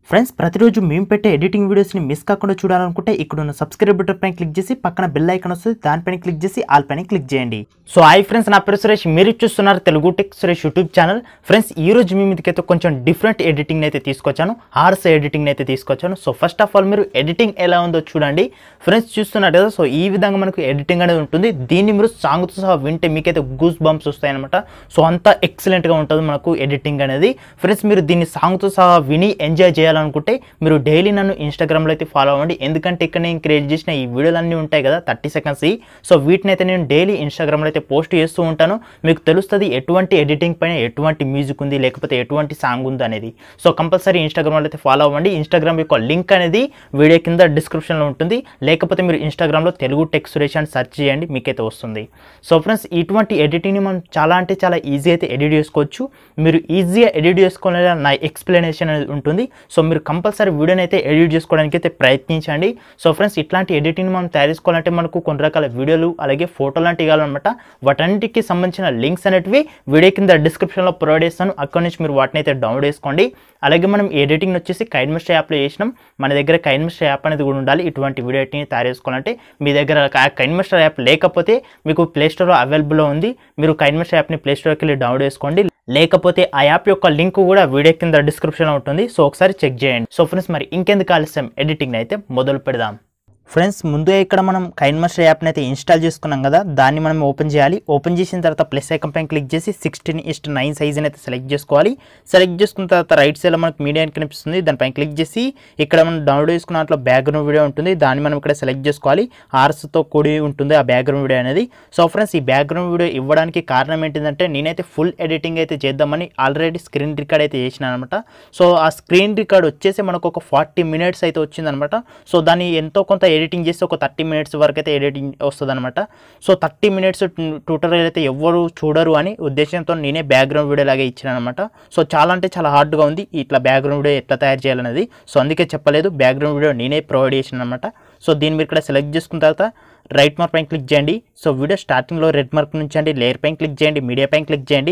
friends ప్రతిరోజు మేము పెట్టే ఎడిటింగ్ వీడియోస్ని మిస్ కాకుండా చూడాలనుకుంటే ఇక్కడ ఉన్న సబ్స్క్రైబ్ బటన్ పైన క్లిక్ చేసి పక్కన బెల్ ఐకాన్ వస్తుంది దానిపైన క్లిక్ చేసి ఆల్ పైన క్లిక్ చేయండి సో హాయ్ ఫ్రెండ్స్ నా పేరు సురేష్ మీరు చూస్తున్నారు Telugu tech Suresh YouTube channel friends ఈ రోజు మీ మీదకైతే కొంచెం డిఫరెంట్ ఎడిటింగ్ అయితే తీసుకొచ్చాను హార్స్ ఎడిటింగ్ అయితే తీసుకొచ్చాను సో ఫస్ట్ ఆఫ్ ఆల్ మీరు ఎడిటింగ్ ఎలా ఉందో చూడండి ఫ్రెండ్స్ చూస్తున్నారు కదా సో ఈ విధంగా మనకు ఎడిటింగ్ అనేది ఉంటుంది దీన్ని మీరు సాంగ్తో సహా వింటే మీకైతే గూస్ బంప్స్ వస్తాయన్నమాట సో అంత ఎక్సలెంట్గా ఉంటుంది మనకు ఎడిటింగ్ అనేది ఫ్రెండ్స్ మీరు దీన్ని సాంగ్తో సహా విని ఎంజాయ్ చేయాలనుకుంటే మీరు డైలీ నన్ను ఇన్స్టాగ్రామ్లో అయితే ఫాలో అవ్వండి ఎందుకంటే ఇక్కడ నేను క్రియేట్ చేసిన ఈ వీడియోలు అన్నీ ఉంటాయి కదా థర్టీ సెకండ్స్ సో వీటిని అయితే నేను డైలీ ఇన్స్టాగ్రామ్లో అయితే పోస్ట్ చేస్తూ ఉంటాను మీకు తెలుస్తుంది ఎటువంటి ఎడిటింగ్ పైన ఎటువంటి మ్యూజిక్ ఉంది లేకపోతే ఎటువంటి సాంగ్ ఉంది అనేది సో కంపల్సరీ ఇన్స్టాగ్రామ్లో అయితే ఫాలో అవ్వండి ఇన్స్టాగ్రామ్ యొక్క లింక్ అనేది వీడియో కింద డిస్క్రిప్షన్లో ఉంటుంది లేకపోతే మీరు ఇన్స్టాగ్రామ్లో తెలుగు టెక్ సురేష్ అని సెర్చ్ చేయండి మీకైతే వస్తుంది సో ఫ్రెండ్స్ ఇటువంటి ఎడిటింగ్ని మనం చాలా అంటే చాలా ఈజీ అయితే ఎడిట్ చేసుకోవచ్చు మీరు ఈజీగా ఎడిట్ చేసుకోవాలని నా ఎక్స్ప్లెనేషన్ అనేది ఉంటుంది సో మీరు కంపల్సరీ వీడియోని అయితే ఎడిట్ చేసుకోవడానికి అయితే ప్రయత్నించండి సో ఫ్రెండ్స్ ఇట్లాంటి ఎడిటింగ్ మనం తయారు చేసుకోవాలంటే మనకు కొన్ని రకాల వీడియోలు అలాగే ఫోటోలు లాంటివి కావాలన్నమాట వాటన్నిటికీ సంబంధించిన లింక్స్ అనేటివి వీడియో కింద డిస్క్రిప్షన్లో ప్రొవైడ్ చేస్తాను అక్కడి నుంచి మీరు వాటిని అయితే డౌన్లోడ్ చేసుకోండి అలాగే మనం ఎడిటింగ్ వచ్చేసి కైన్ మిస్టర్ యాప్లో చేసినాం మన దగ్గర కైన్ మిస్టర్ యాప్ అనేది కూడా ఉండాలి ఇటువంటి వీడియో ఎడిటింగ్ తయారు చేసుకోవాలంటే మీ దగ్గర కైన్ మిస్టర్ యాప్ లేకపోతే మీకు ప్లే స్టోర్లో అవైలబుల్లో ఉంది మీరు కైన్ మిస్టర్ యాప్ని ప్లే స్టోర్కి వెళ్ళి డౌన్లోడ్ చేసుకోండి లేకపోతే ఆ యాప్ యొక్క లింక్ కూడా వీడియో కింద డిస్క్రిప్షన్లో ఉంటుంది సో ఒకసారి చెక్ చేయండి సో ఫ్రెండ్స్ మరి ఇంకెందుకు ఆలస్యం ఎడిటింగ్ అయితే మొదలు పెడదాం ఫ్రెండ్స్ ముందుగా ఇక్కడ మనం కైన్ మాస్టర్ యాప్ని అయితే ఇన్స్టాల్ చేసుకున్నాం కదా దాన్ని మనం ఓపెన్ చేయాలి ఓపెన్ చేసిన తర్వాత ప్లస్ ఐకన్ పైన క్లిక్ చేసి సిక్స్టీన్ ఇస్ట్ నైన్ సైజ్ని అయితే సెలెక్ట్ చేసుకోవాలి సెలెక్ట్ చేసుకున్న తర్వాత రైట్ సైడ్లో మనకు మీడియా అని కనిపిస్తుంది దానిపైన క్లిక్ చేసి ఇక్కడ మనం డౌన్లోడ్ చేసుకున్న దాంట్లో బ్యాక్గ్రౌండ్ వీడియో ఉంటుంది దాన్ని మనం ఇక్కడ సెలెక్ట్ చేసుకోవాలి ఆర్స్తో కూడి ఉంటుంది ఆ బ్యాక్గ్రౌండ్ వీడియో అనేది సో ఫ్రెండ్స్ ఈ బ్యాక్గ్రౌండ్ వీడియో ఇవ్వడానికి కారణం ఏంటిదంటే నేనైతే ఫుల్ ఎడిటింగ్ అయితే చేద్దామని ఆల్రెడీ స్క్రీన్ రికార్డ్ అయితే చేసినాను అనమాట సో ఆ స్క్రీన్ రికార్డ్ వచ్చేసి మనకు ఒక ఫార్టీ మినిట్స్ అయితే వచ్చిందనమాట సో దాన్ని ఎంతో కొంత ఎడిటింగ్ చేసి ఒక థర్టీ మినిట్స్ వరకు అయితే ఎడిటింగ్ వస్తుంది అనమాట సో థర్టీ మినిట్స్ ట్యూటోరియల్ అయితే ఎవరు చూడరు అని ఉద్దేశంతో నేనే బ్యాక్గ్రౌండ్ వీడియో లాగా ఇచ్చాను అనమాట సో చాలా అంటే చాలా హార్డ్గా ఉంది ఇట్లా బ్యాక్గ్రౌండ్ వీడియో ఎట్లా తయారు చేయాలనేది సో అందుకే చెప్పలేదు బ్యాక్గ్రౌండ్ వీడియో నేనే ప్రొవైడ్ చేసాను అనమాట సో దీన్ని మీరు ఇక్కడ సెలెక్ట్ చేసుకున్న తర్వాత రైట్ మార్క్ పైన క్లిక్ చేయండి సో వీడియో స్టార్టింగ్లో రెడ్ మార్క్ నుంచి అండి లేయర్ పైన క్లిక్ చేయండి మీడియా పైన క్లిక్ చేయండి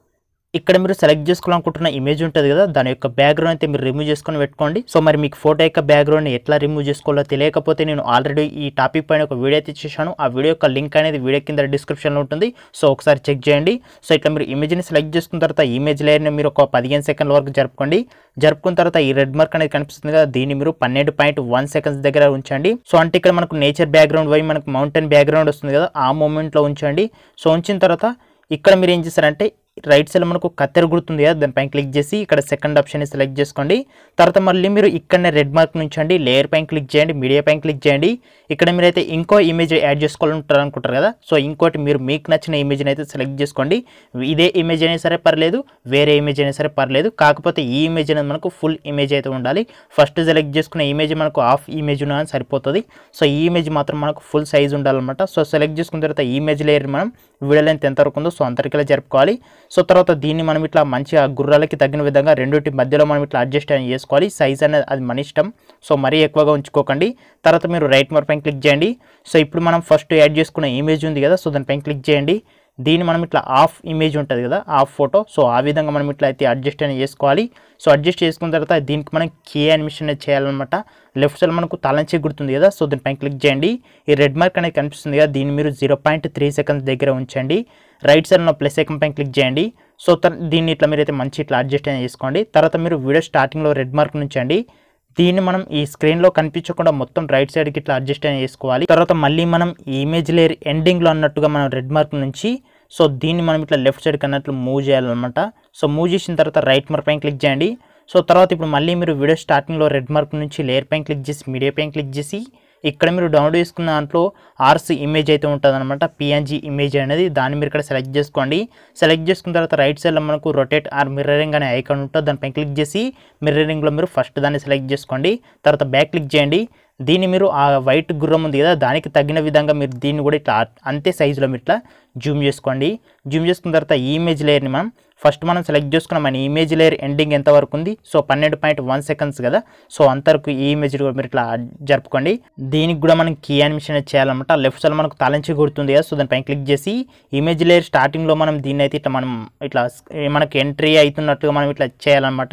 ఇక్కడ మీరు సెలెక్ట్ చేసుకోవాలనుకుంటున్న ఇమేజ్ ఉంటుంది కదా దాని యొక్క బ్యాక్గ్రౌండ్ అయితే మీరు రిమూవ్ చేసుకొని పెట్టుకోండి సో మరి మీకు ఫోటో యొక్క బ్యాక్గ్రౌండ్ ఎట్లా రిమూవ్ చేసుకోవాలో తెలియకపోతే నేను ఆల్రెడీ ఈ టాపిక్ పైన ఒక వీడియో అయితే చేశాను ఆ వీడియో యొక్క లింక్ అనేది వీడియో కింద డిస్క్రిప్షన్లో ఉంటుంది సో ఒకసారి చెక్ చేయండి సో ఇట్లా మీరు ఇమేజ్ని సెలెక్ట్ చేసుకున్న తర్వాత ఇమేజ్ లేయర్ని మీరు ఒక పదిహేను సెకండ్ల వరకు జరుపుకోండి జరుపుకున్న తర్వాత ఈ రెడ్ మార్క్ అనేది కనిపిస్తుంది కదా దీన్ని మీరు పన్నెండు పాయింట్ వన్ సెకండ్స్ దగ్గర ఉంచండి సో అంటే ఇక్కడ మనకు నేచర్ బ్యాక్గ్రౌండ్ పోయి మనకు మౌంటైన్ బ్యాక్గ్రౌండ్ వస్తుంది కదా ఆ మూమెంట్లో ఉంచండి సో ఉంచిన తర్వాత ఇక్కడ మీరు ఏం చేస్తారంటే రైట్ సైడ్ మనకు కత్తెర గుర్తుంది కదా దానిపైన క్లిక్ చేసి ఇక్కడ సెకండ్ ఆప్షన్ సెలెక్ట్ చేసుకోండి తర్వాత మళ్ళీ మీరు ఇక్కడనే రెడ్ మార్క్ నుంచండి లేయర్ పైన క్లిక్ చేయండి మీడియా పైన క్లిక్ చేయండి ఇక్కడ మీరైతే ఇంకో ఇమేజ్ యాడ్ చేసుకోవాలంటారు అనుకుంటారు కదా సో ఇంకోటి మీరు మీకు నచ్చిన ఇమేజ్ని అయితే సెలెక్ట్ చేసుకోండి ఇదే ఇమేజ్ అయినా సరే పర్లేదు వేరే ఇమేజ్ అయినా సరే పర్లేదు కాకపోతే ఈ ఇమేజ్ అనేది మనకు ఫుల్ ఇమేజ్ అయితే ఉండాలి ఫస్ట్ సెలెక్ట్ చేసుకున్న ఇమేజ్ మనకు హాఫ్ ఇమేజ్ ఉన్నా సరిపోతుంది సో ఈ ఇమేజ్ మాత్రం మనకు ఫుల్ సైజ్ ఉండాలన్నమాట సో సెలెక్ట్ చేసుకున్న తర్వాత ఈ ఇమేజ్ లేయర్ మనం వీడియో లెంత్ ఎంతవరకు ఉందో సో అంతరికలా జరుపుకోవాలి సో తర్వాత దీన్ని మనం ఇట్లా మంచిగా గుర్రాలకి తగిన విధంగా రెండింటి మధ్యలో మనం ఇట్లా అడ్జస్ట్ అని చేసుకోవాలి సైజ్ అనేది అది మన ఇష్టం సో మరీ ఎక్కువగా ఉంచుకోకండి తర్వాత మీరు రైట్ మార్క్ పైన క్లిక్ చేయండి సో ఇప్పుడు మనం ఫస్ట్ యాడ్ చేసుకున్న ఇమేజ్ ఉంది కదా సో దానిపైన క్లిక్ చేయండి దీన్ని మనం ఇట్లా ఆఫ్ ఇమేజ్ ఉంటుంది కదా ఆఫ్ ఫోటో సో ఆ విధంగా మనం ఇట్లా అయితే అడ్జస్ట్ అనేది చేసుకోవాలి సో అడ్జస్ట్ చేసుకున్న తర్వాత దీనికి మనం కీ యానిమేషన్ అనేది చేయాలన్నమాట లెఫ్ట్ సైడ్ మనకు తలంచి గుర్తుంది కదా సో దీనిపైన క్లిక్ చేయండి ఈ రెడ్ మార్క్ అనేది కనిపిస్తుంది కదా దీన్ని మీరు జీరో పాయింట్ త్రీ సెకండ్స్ దగ్గర ఉంచండి రైట్ సైడ్ ఉన్న ప్లస్ ఐకన్ పైన క్లిక్ చేయండి సో దీన్ని ఇట్లా మీరైతే మంచి ఇట్లా అడ్జస్ట్ అనేది చేసుకోండి తర్వాత మీరు వీడియో స్టార్టింగ్లో రెడ్ మార్క్ నుంచండి దీన్ని మనం ఈ స్క్రీన్లో కనిపించకుండా మొత్తం రైట్ సైడ్కి ఇట్లా అడ్జస్ట్ అనేది చేసుకోవాలి తర్వాత మళ్ళీ మనం ఈ ఇమేజ్ లేయర్ ఎండింగ్లో అన్నట్టుగా మనం రెడ్ మార్క్ నుంచి సో దీన్ని మనం ఇట్లా లెఫ్ట్ సైడ్కి అన్నట్లు మూవ్ చేయాలన్నమాట సో మూవ్ చేసిన తర్వాత రైట్ మార్క్ పైన క్లిక్ చేయండి సో తర్వాత ఇప్పుడు మళ్ళీ మీరు వీడియో స్టార్టింగ్లో రెడ్ మార్క్ నుంచి లేయర్ పైన క్లిక్ చేసి మీడియా పైన క్లిక్ చేసి ఇక్కడ మీరు డౌన్లోడ్ చేసుకున్న దాంట్లో ఆర్స్ ఇమేజ్ అయితే ఉంటుంది అనమాట పిఎన్జీ ఇమేజ్ అనేది దాన్ని మీరు ఇక్కడ సెలెక్ట్ చేసుకోండి సెలెక్ట్ చేసుకున్న తర్వాత రైట్ సైడ్లో మనకు రొటేట్ ఆర్ మిర్రరింగ్ అనే ఐకాన్ ఉంటుంది దానిపైన క్లిక్ చేసి మిర్రరింగ్లో మీరు ఫస్ట్ దాన్ని సెలెక్ట్ చేసుకోండి తర్వాత బ్యాక్ క్లిక్ చేయండి దీన్ని మీరు ఆ వైట్ గుర్రం ఉంది కదా దానికి తగిన విధంగా మీరు దీన్ని కూడా ఇట్లా అంతే సైజులో మీరు ఇట్లా జూమ్ చేసుకోండి జూమ్ చేసుకున్న తర్వాత ఈ ఇమేజ్ లేయర్ని మనం ఫస్ట్ మనం సెలెక్ట్ చేసుకున్న మన ఇమేజ్ లేయర్ ఎండింగ్ ఎంత వరకు ఉంది సో పన్నెండు పాయింట్ వన్ సెకండ్స్ కదా సో అంతవరకు ఈ ఇమేజ్ కూడా మీరు ఇట్లా జరుపుకోండి దీనికి కూడా మనం కీ యానిమేషన్ చేయాలన్నమాట లెఫ్ట్ సైడ్ మనకు తలంచి గుర్తుంది కదా సో దానిపైన క్లిక్ చేసి ఇమేజ్ లేయర్ స్టార్టింగ్లో మనం దీన్ని అయితే ఇట్లా మనం ఇట్లా మనకి ఎంట్రీ అవుతున్నట్టుగా మనం ఇట్లా చేయాలన్నమాట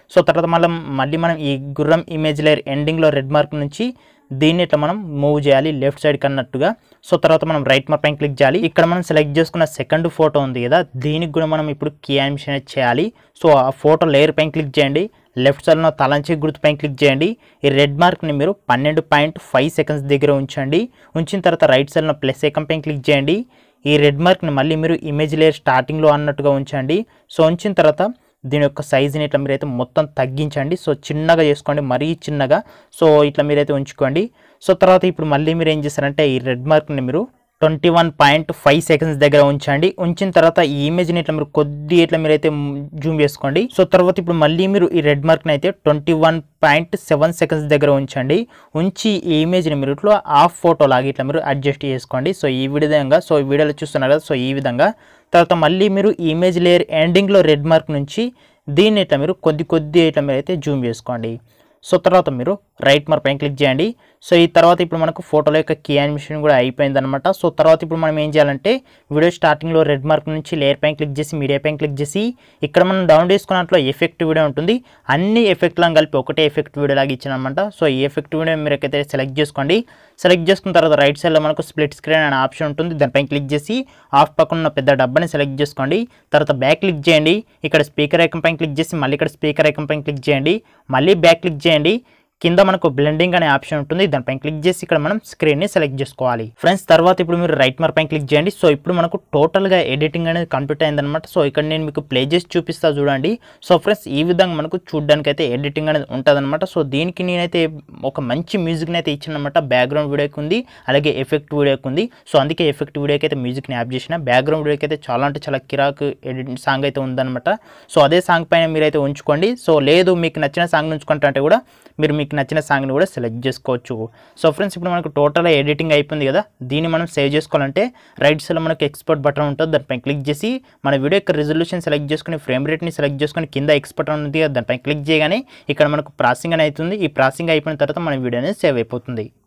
సో తర్వాత మళ్ళీ మళ్ళీ మనం ఈ గుర్రం ఇమేజ్ లేయర్ ఎండింగ్లో రెడ్ మార్క్ నుంచి దీన్ని ఇట్లా మనం మూవ్ చేయాలి లెఫ్ట్ సైడ్కి అన్నట్టుగా సో తర్వాత మనం రైట్ మార్క్ పైన క్లిక్ చేయాలి ఇక్కడ మనం సెలెక్ట్ చేసుకున్న సెకండ్ ఫోటో ఉంది కదా దీనికి కూడా మనం ఇప్పుడు కీ యానిమేషన్ అనేది చేయాలి సో ఆ ఫోటో లేయర్ పైన క్లిక్ చేయండి లెఫ్ట్ సైడ్లో తలంచి గుర్తు పైన క్లిక్ చేయండి ఈ రెడ్ మార్క్ని మీరు పన్నెండు పాయింట్ ఫైవ్ సెకండ్స్ దగ్గర ఉంచండి ఉంచిన తర్వాత రైట్ సైడ్లో ప్లస్ ఐకన్ పైన క్లిక్ చేయండి ఈ రెడ్ మార్క్ని మళ్ళీ మీరు ఇమేజ్ లేయర్ స్టార్టింగ్లో అన్నట్టుగా ఉంచండి సో ఉంచిన తర్వాత దీని యొక్క సైజుని ఇట్లా మీరైతే మొత్తం తగ్గించండి సో చిన్నగా చేసుకోండి మరీ చిన్నగా సో ఇట్లా మీరైతే ఉంచుకోండి సో తర్వాత ఇప్పుడు మళ్ళీ మీరు ఏం చేస్తారంటే ఈ రెడ్ మార్క్ని మీరు twenty one point five seconds దగ్గర ఉంచండి ఉంచిన తర్వాత ఈ ఇమేజ్ని ఇట్లా మీరు కొద్ది ఇట్లా మీరైతే జూమ్ చేసుకోండి సో తర్వాత ఇప్పుడు మళ్ళీ మీరు ఈ రెడ్ మార్క్ని అయితే twenty one point seven seconds దగ్గర ఉంచండి ఉంచి ఈ ఇమేజ్ని మీరు ఇట్లా హాఫ్ ఫోటో లాగా ఇట్లా మీరు అడ్జస్ట్ చేసుకోండి సో ఈ విధంగా సో ఈ వీడియోలో చూస్తున్నారు కదా సో ఈ విధంగా తర్వాత మళ్ళీ మీరు ఈ ఇమేజ్ లేయర్ ఎండింగ్లో రెడ్ మార్క్ నుంచి దీన్ని ఇట్లా మీరు కొద్ది కొద్ది ఇట్లా మీరు అయితే జూమ్ చేసుకోండి సో తర్వాత మీరు రైట్ మార్క్ పైన క్లిక్ చేయండి సో ఈ తర్వాత ఇప్పుడు మనకు ఫోటోల యొక్క కీ యానిమేషన్ కూడా అయిపోయింది అనమాట సో తర్వాత ఇప్పుడు మనం ఏం చేయాలంటే వీడియో స్టార్టింగ్లో రెడ్ మార్క్ నుంచి లేయర్ పైన క్లిక్ చేసి మీడియా పైన క్లిక్ చేసి ఇక్కడ మనం డౌన్ చేసుకున్నట్లో ఎఫెక్ట్ వీడియో ఉంటుంది అన్ని ఎఫెక్ట్లను కలిపి ఒకటే ఎఫెక్ట్ వీడియో లాగా ఇచ్చానమాట సో ఈ ఎఫెక్ట్ వీడియో మీరు అయితే సెలెక్ట్ చేసుకోండి సెలెక్ట్ చేసుకున్న తర్వాత రైట్ సైడ్లో మనకు స్ప్లిట్ స్క్రీన్ అనే ఆప్షన్ ఉంటుంది దానిపైన క్లిక్ చేసి ఆఫ్ పక్కన ఉన్న పెద్ద డబ్బాని సెలెక్ట్ చేసుకోండి తర్వాత బ్యాక్ క్లిక్ చేయండి ఇక్కడ స్పీకర్ ఐకన్ పైన క్లిక్ చేసి మళ్ళీ ఇక్కడ స్పీకర్ ఐకన్ పైన క్లిక్ చేయండి మళ్ళీ బ్యాక్ క్లిక్ చేయండి కింద మనకు బ్లెండింగ్ అనే ఆప్షన్ ఉంటుంది దానిపైన క్లిక్ చేసి ఇక్కడ మనం స్క్రీన్ని సెలెక్ట్ చేసుకోవాలి ఫ్రెండ్స్ తర్వాత ఇప్పుడు మీరు రైట్ మార్క్ పైన క్లిక్ చేయండి సో ఇప్పుడు మనకు టోటల్గా ఎడిటింగ్ అనేది కంప్లీట్ అయిందనమాట సో ఇక్కడ నేను మీకు ప్లే చేసి చూపిస్తా చూడండి సో ఫ్రెండ్స్ ఈ విధంగా మనకు చూడడానికి అయితే ఎడిటింగ్ అనేది ఉంటుందన్నమాట సో దీనికి నేనైతే ఒక మంచి మ్యూజిక్ని అయితే ఇచ్చానమాట బ్యాక్గ్రౌండ్ వీడియోకి ఉంది అలాగే ఎఫెక్ట్ వీడియోకి ఉంది సో అందుకే ఎఫెక్ట్ వీడియోకి అయితే మ్యూజిక్ని యాప్ చేసిన బ్యాక్గ్రౌండ్ వీడియోకి అయితే చాలా అంటే చాలా కిరాక్ ఎడిట్ సాంగ్ అయితే ఉందన్నమాట సో అదే సాంగ్ పైన మీరైతే ఉంచుకోండి సో లేదు మీకు నచ్చిన సాంగ్ ఉంచుకుంటే కూడా మీరు మీకు నచ్చిన సాంగ్ని కూడా సెలెక్ట్ చేసుకోవచ్చు సో ఫ్రెండ్స్ ఇప్పుడు మనకు టోటల్ ఎడిటింగ్ అయిపోయింది కదా దీన్ని మనం సేవ్ చేసుకోవాలంటే రైట్ సైడ్లో మనకు ఎక్స్పోర్ట్ బటన్ ఉంటుంది దానిపైన క్లిక్ చేసి మన వీడియో యొక్క రిజల్యూషన్ సెలెక్ట్ చేసుకుని ఫ్రేమ్ రేట్ని సెలెక్ట్ చేసుకుని కింద ఎక్స్పోర్ట్ ఉంది కదా దానిపైన క్లిక్ చేయగానే ఇక్కడ మనకు ప్రాసెసింగ్ అని అవుతుంది ఈ ప్రాసెసింగ్ అయిపోయిన తర్వాత మన వీడియో అనేది సేవ్ అయిపోతుంది